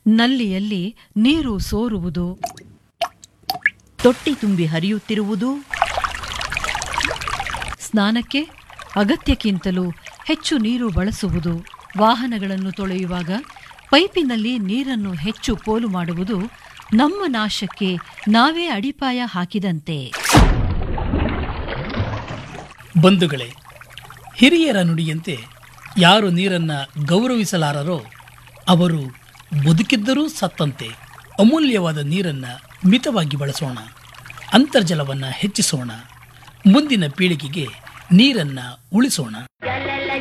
ನಲ್ಲಿಯಲ್ಲಿ ನೀರು ಸೋರುವುದು ತೊಟ್ಟಿ ತುಂಬಿ ಹರಿಯುತ್ತಿರುವುದು ಸ್ನಾನಕ್ಕೆ ಅಗತ್ಯಕ್ಕಿಂತಲೂ ಹೆಚ್ಚು ನೀರು ಬಳಸುವುದು ವಾಹನಗಳನ್ನು ತೊಳೆಯುವಾಗ ಪೈಪಿನಲ್ಲಿ ನೀರನ್ನು ಹೆಚ್ಚು ಪೋಲು ಮಾಡುವುದು ನಮ್ಮ ನಾಶಕ್ಕೆ ನಾವೇ ಅಡಿಪಾಯ ಹಾಕಿದಂತೆ ಬಂಧುಗಳೇ ಹಿರಿಯರ ನುಡಿಯಂತೆ ಯಾರು ನೀರನ್ನು ಗೌರವಿಸಲಾರರೋ ಅವರು ಬದುಕಿದ್ದರೂ ಸತ್ತಂತೆ ಅಮೂಲ್ಯವಾದ ನೀರನ್ನು ಮಿತವಾಗಿ ಬಳಸೋಣ ಅಂತರ್ಜಲವನ್ನು ಹೆಚ್ಚಿಸೋಣ ಮುಂದಿನ ಪೀಳಿಗೆಗೆ ನೀರನ್ನು ಉಳಿಸೋಣ ಜಲ